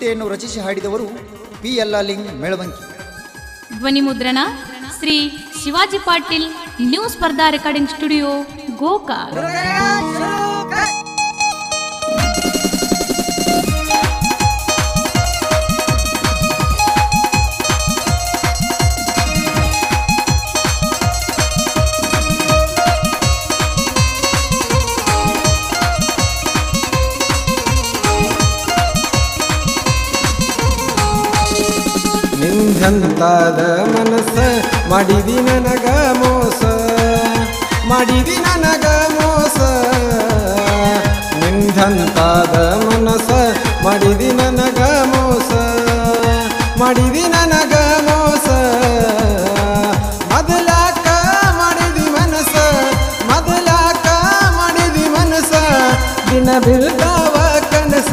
ಗೀತೆಯನ್ನು ರಚಿಸಿ ಹಾಡಿದವರು ಪಿ ಲಿಂಗ್ ಮೆಳವಂಕಿ ಧ್ವನಿ ಮುದ್ರಣ ಶ್ರೀ ಶಿವಾಜಿ ಪಾಟೀಲ್ ನ್ಯೂ ಸ್ಪರ್ಧಾ ರೆಕಾರ್ಡಿಂಗ್ ಸ್ಟುಡಿಯೋ ಗೋಕಾಕ್ ನಿಂದಂತಾದ ಮನಸ್ಸ ಮಾಡಿದಿ ನನಗ ಮೋಸ ಮಾಡಿದಿ ನನಗ ಮೋಸ ನಿಂದಂತಾದ ಮನಸ್ಸ ಮಾಡಿದಿ ನನಗ ಮೋಸ ಮಾಡಿದಿ ನನಗ ಮೋಸ ಮೊದಲಾಕ ಮಾಡಿದಿ ಮನಸ್ಸ ಮೊದಲಾಕ ಮಾಡಿದಿ ಮನಸ್ಸ ದಿನ ಬೀಳ್ತಾವ ಕನಸ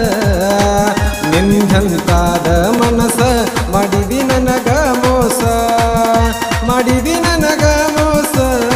ನಿಂದಂತಾದ ಮನಸ ಮಾಡಿದಿ ನನಗ ಮೋಸ ಮಾಡಿದಿ ನನಗ ಮೋಸ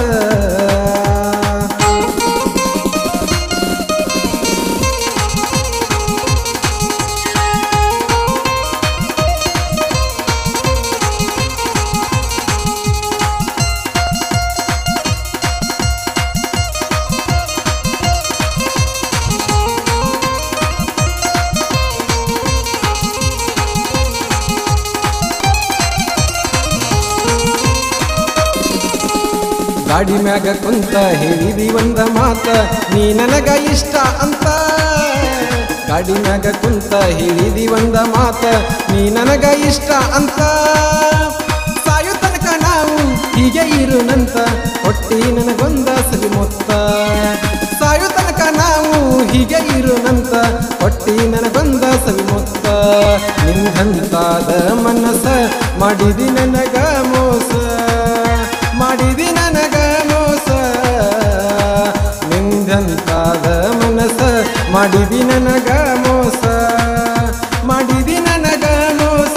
ಗಾಡಿ ಮ್ಯಾಗ ಕುಂತ ಹೇಳಿದಿ ಒಂದ ಮಾತ ನೀ ನನಗ ಇಷ್ಟ ಅಂತ ಗಾಡಿ ಮ್ಯಾಗ ಕುಂತ ಹೇಳಿದಿ ಒಂದ ಮಾತ ನೀ ನನಗ ಇಷ್ಟ ಅಂತ ಸಾಯು ತನಕ ನಾವು ಹೀಗೆ ಇರುನಂತ ಹೊಟ್ಟಿ ನನಗೊಂದ ಸರಿ ಮೊತ್ತ ಸಾಯು ತನಕ ನಾವು ಹೀಗೆ ಇರುನಂತ ಹೊಟ್ಟಿ ನನಗೊಂದ ಸವಿ ಮೊತ್ತ ನಿಂದಂತಾದ ಮನಸ್ಸ ಮಾಡಿದಿ ನನಗ ಮೋಸ ಮಾಡಿದಿ ನನಗ ಮೋಸ ನಿಂದಂತಾದ ಮನಸ್ಸ ಮಾಡಿದಿ ನನಗ ಮೋಸ ಮಾಡಿದಿ ನನಗ ಮೋಸ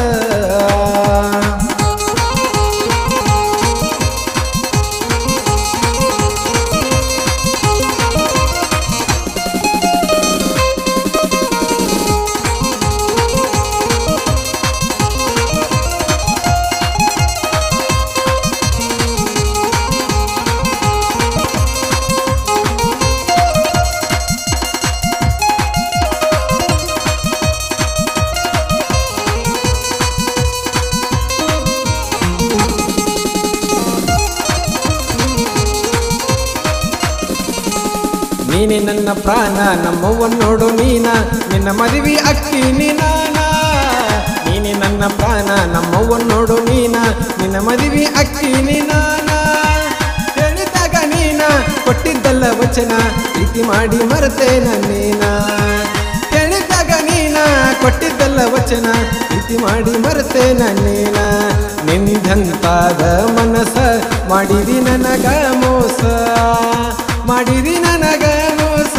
ನೀನೆ ನನ್ನ ಪ್ರಾಣ ನಮ್ಮವ್ವನ್ ನೋಡು ನೀನ ನಿನ್ನ ಮದುವೆ ಅಕ್ಕಿ ನೀನಾನ ನೀನೆ ನನ್ನ ಪ್ರಾಣ ನಮ್ಮವ್ವನ್ ನೋಡು ನೀನ ನಿನ್ನ ಮದುವೆ ಅಕ್ಕಿ ನೀನಾನ ಹೇಳಿದಾಗ ನೀನ ಕೊಟ್ಟಿದ್ದಲ್ಲ ವಚನ ಪ್ರೀತಿ ಮಾಡಿ ಮರೆತೇನ ನೀನ ಹೇಳಿದಾಗ ನೀನ ಕೊಟ್ಟಿದ್ದಲ್ಲ ವಚನ ಪ್ರೀತಿ ಮಾಡಿ ಮರೆತೇನ ನೀನ ನಿಂದಂತಾದ ಮನಸ ಮಾಡಿದಿ ನನಗ ಮೋಸ ಮಾಡಿದಿ ನನಗ ಮೋಸ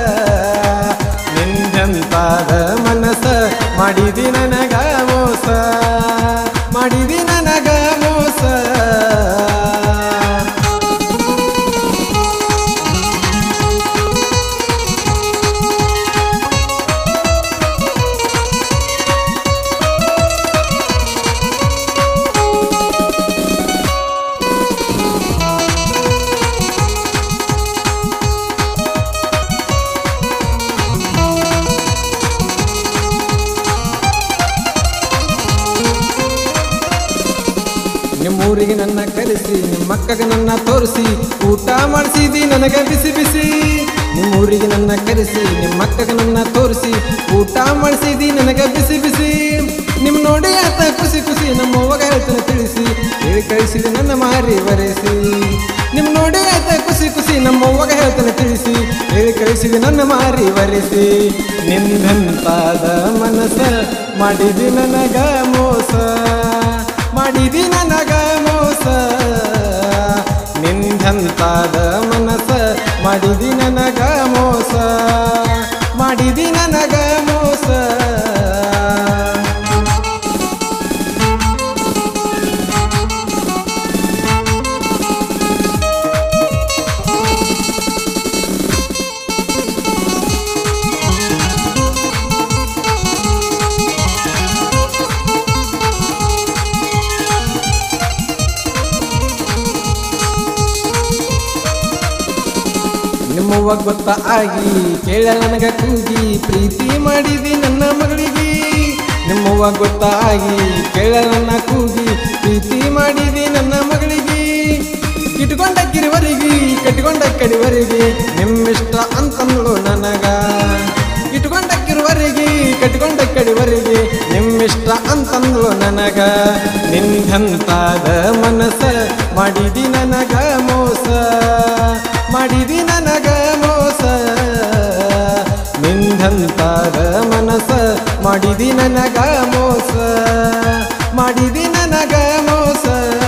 ನಿಂದಂತಾದ ಮನಸ ಮಾಡಿದಿ ನನಗ ಮೋಸ ಮಾಡಿದಿ ನನಗ ಮೋಸ ನಿಮ್ಮೂರಿಗೆ ನನ್ನ ಕರೆಸಿ ನಿಮ್ಮಕ್ಕಗೆ ನನ್ನ ತೋರಿಸಿ ಊಟ ಮಾಡಿಸಿದಿ ನನಗೆ ಬಿಸಿ ಬಿಸಿ ನಿಮ್ಮೂರಿಗೆ ನನ್ನ ಕರೆಸಿ ನಿಮ್ಮಕ್ಕಗೆ ನನ್ನ ತೋರಿಸಿ ಊಟ ಮಾಡಿಸಿದಿ ನನಗೆ ಬಿಸಿ ಬಿಸಿ ನಿಮ್ ನೋಡಿ ಆತ ಖುಷಿ ಖುಷಿ ನಮ್ಮ ಅವ್ವಗ ಹೇಳ್ತಾನೆ ತಿಳಿಸಿ ಹೇಳಿ ಕಳಿಸಿದ ನನ್ನ ಮಾರಿ ಬರೆಸಿ ನಿಮ್ ನೋಡಿ ಆತ ಖುಷಿ ಖುಷಿ ನಮ್ಮ ಅವ್ವಗ ಹೇಳ್ತಾನೆ ತಿಳಿಸಿ ಹೇಳಿ ಕಳಿಸಿದ ನನ್ನ ಮಾರಿ ಬರೆಸಿ ನಿಂದಂತಾದ ಮನಸ ಮಾಡಿದಿ ನನಗ ಮೋಸ ಮಾಡಿದಿ ನನಗ ಮೋಸ ನಿಂದಂತಾದ ಮನಸ ಮಾಡಿದಿ ನನಗ ಮೋಸ ಮಾಡಿದಿ ನನಗ ಮೋಸ ನಿಮ್ಮವ್ವ ಗೊತ್ತ ಆಗಿ ಕೇಳ ನನಗ ಕೂಗಿ ಪ್ರೀತಿ ಮಾಡಿದಿ ನನ್ನ ಮಗಳಿಗೆ ನಿಮ್ಮವ್ವ ಗೊತ್ತ ಆಗಿ ಕೇಳ ನನ್ನ ಕೂಗಿ ಪ್ರೀತಿ ಮಾಡಿದಿ ನನ್ನ ಮಗಳಿಗೆ ಇಟ್ಕೊಂಡ ಕಿರಿವರಿಗೆ ಕಟ್ಕೊಂಡ ಕಡಿವರಿಗೆ ನಿಮ್ಮಿಷ್ಟ ಅಂತಂದಳು ನನಗ ಇಟ್ಕೊಂಡ ಕಿರುವರಿಗೆ ಕಟ್ಕೊಂಡ ಕಡಿವರಿಗೆ ನಿಮ್ಮಿಷ್ಟ ಅಂತಂದಳು ನನಗ ನಿಂದಂತಾದ ಮನಸ ಮಾಡಿದಿ ನನಗ ಮೋಸ ಮಾಡಿದಿ ನನಗ ಮೋಸ ನಿಂದಂತಾದ ಮನಸ ಮಾಡಿದಿ ನನಗ ಮೋಸ ಮಾಡಿದಿ ನನಗ ಮೋಸ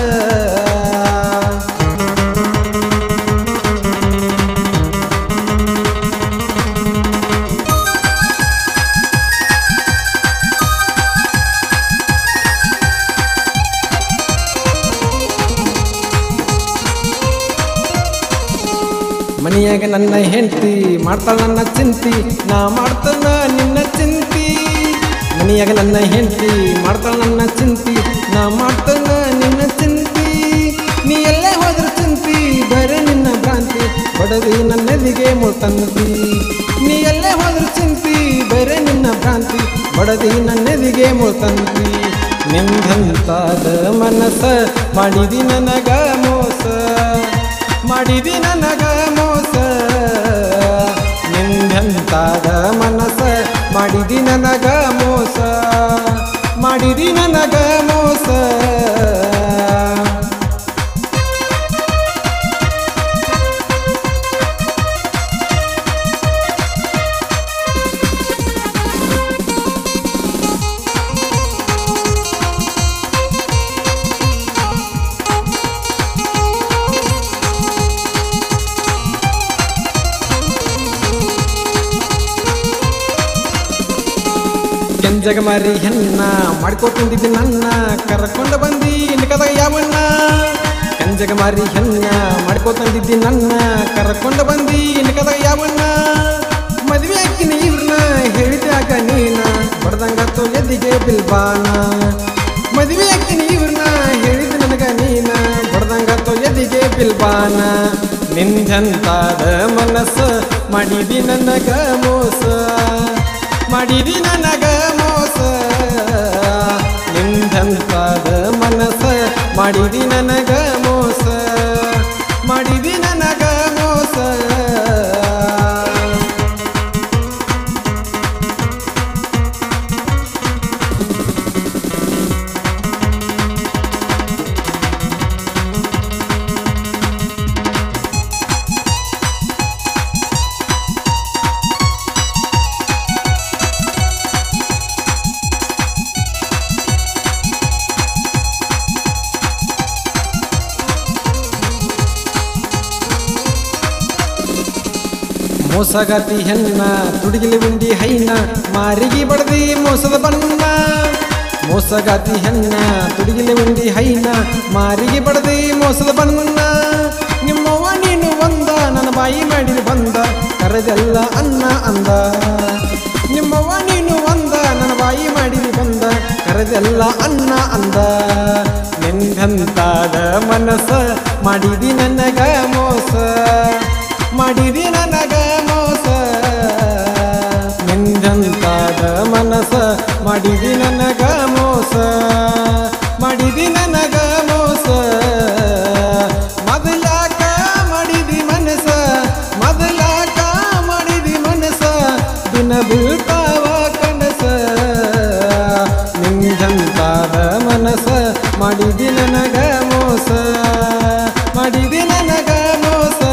ಮನೆಯಾಗ ನನ್ನ ಹೆಂಡತಿ ಮಾಡ್ತಾಳ ನನ್ನ ಚಿಂತಿ ನಾ ಮಾಡ್ತಾನ ನಿನ್ನ ಚಿಂತಿ ಮನೆಯಾಗ ನನ್ನ ಹೆಂಡತಿ ಮಾಡ್ತಾಳ ನನ್ನ ಚಿಂತಿ ನಾ ಮಾಡ್ತಾನ ನಿನ್ನ ಚಿಂತಿ ನೀ ಎಲ್ಲೇ ಹೋದ್ರ ಚಿಂತಿ ಬರೆ ನಿನ್ನ ಭ್ರಾಂತಿ ಬಡದಿ ನನ್ನೆದಿಗೆ ಮುಳ್ತಂತಿ ನೀ ಎಲ್ಲೇ ಹೋದ್ರ ಚಿಂತಿ ಬರೆ ನಿನ್ನ ಭ್ರಾಂತಿ ಬಡದಿ ನನ್ನೆದಿಗೆ ಮುಳ್ತಂತಿ ನಿಂದಂತಾದ ಮನಸ್ಸ ಮಾಡಿದಿ ನನಗ ಮೋಸ ಮಾಡಿದಿ ನನಗ ಮೋಸ ನಿಂದಂತಾದ ಮನಸ ಮಾಡಿದಿ ನನಗ ಮೋಸ ಮಾಡಿದಿ ನನಗ ಮೋಸ ಕೆಂಜಗ ಮಾರಿ ಹೆಣ್ಣ ಮಾಡ್ಕೋತಿದ್ದಿ ನನ್ನ ಕರ್ಕೊಂಡು ಬಂದಿ ನಿಕದ ಯಾವಣ್ಣ ಕೆಂಜಗ ಮಾರಿ ಹೆಣ್ಣ ಮಾಡ್ಕೋತಂದಿದ್ದಿ ನನ್ನ ಕರ್ಕೊಂಡು ಬಂದಿ ನಿಕದ ಯಾವಣ್ಣ ಮದ್ವೆ ಹಾಕಿನಿ ಇವ್ರನ್ನ ಹೇಳಿದ್ಯಾಕ ನೀನ ಬಡ್ದಂಗತ್ತು ಎದಿಗೆ ಬಿಲ್ಬಾನ ಮದ್ವೆ ಹಾಕಿನಿ ಇವ್ರನ್ನ ಹೇಳಿದ ನನಗ ನೀನ ಬಡ್ದಂಗತ್ತು ಎದಿಗೆ ಬಿಲ್ಬಾನ ನಿಂದಂತಾದ ಮನಸ್ಸ ಮಾಡಿದಿ ನನಗ ಮೋಸ ಮಾಡಿದಿ ನನಗ ಮೋಸ ನಿಂದಂತಾದ ಮನಸ್ಸ ಮಾಡಿದಿ ನನಗ ಮೋಸ ಮಾಡಿದಿ ನನಗ ಮೋಸ ಮೋಸಗಾತಿ ಹೆಣ್ಣ ತುಡಿಗಿಲಿ ಉಂಡಿ ಹೈನ ಮಾರಿಗೆ ಬಡದಿ ಮೋಸದ ಬಣ್ಣ ಮೋಸಗಾತಿ ಹೆಣ್ಣ ತುಡಿಗಿಲಿ ಉಂಡಿ ಹೈನ ಮಾರಿಗೆ ಬಡದಿ ಮೋಸದ ಬಣ್ಣ ನಿಮ್ಮವ್ವ ನೀನು ಒಂದ ನನ್ನ ಬಾಯಿ ಮಾಡಿದ ಬಂದ ಕರೆದೆಲ್ಲ ಅನ್ನ ಅಂದ ನಿಮ್ಮವ್ವ ನೀನು ಒಂದ ನನ್ನ ಬಾಯಿ ಮಾಡಿದ ಬಂದ ಕರೆದೆಲ್ಲ ಅನ್ನ ಅಂದ ನಿಂದಂತಾದ ಮನಸ್ಸ ಮಾಡಿದಿ ನನಗ ಮೋಸ ಮಾಡಿದಿ ನನಗ ಮೋಸ ನಿಂದಂತಾದ ಮನಸ ಮಾಡಿದಿ ನನಗ ಮೋಸ ಮಾಡಿದಿ ನನಗ ಮೋಸ ಮೊದಲಾಕ ಮಾಡಿದಿ ಮನಸ ಮೊದಲಾಕ ಮಾಡಿದಿ ಮನಸ ದಿನ ಬೀಳ್ತಾವ ಕನಸ ನಿಂದಂತಾದ ಮನಸ ಮಾಡಿದಿ ನನಗ ಮೋಸ ಮಾಡಿದಿ ನನಗ ಮೋಸ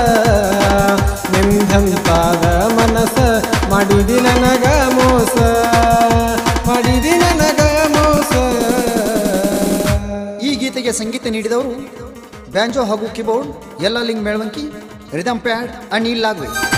ನಿಂದಂತಾದ ಮನಸ ಮಾಡಿದಿ ನನಗ ಮೋಸ ಮಾಡಿದಿ ನನಗ ಮೋಸ ಈ ಗೀತೆಗೆ ಸಂಗೀತ ನೀಡಿದವರು ಬ್ಯಾಂಜೋ ಹಾಗೂ ಕೀಬೋರ್ಡ್ ಎಲ್ಲ ಲಿಂಗ್ ಮೇಳವಂಕಿ ರಿದಮ್ ಪ್ಯಾಡ್ ಅನಿಲ್ ಲಾಗ್ವೆ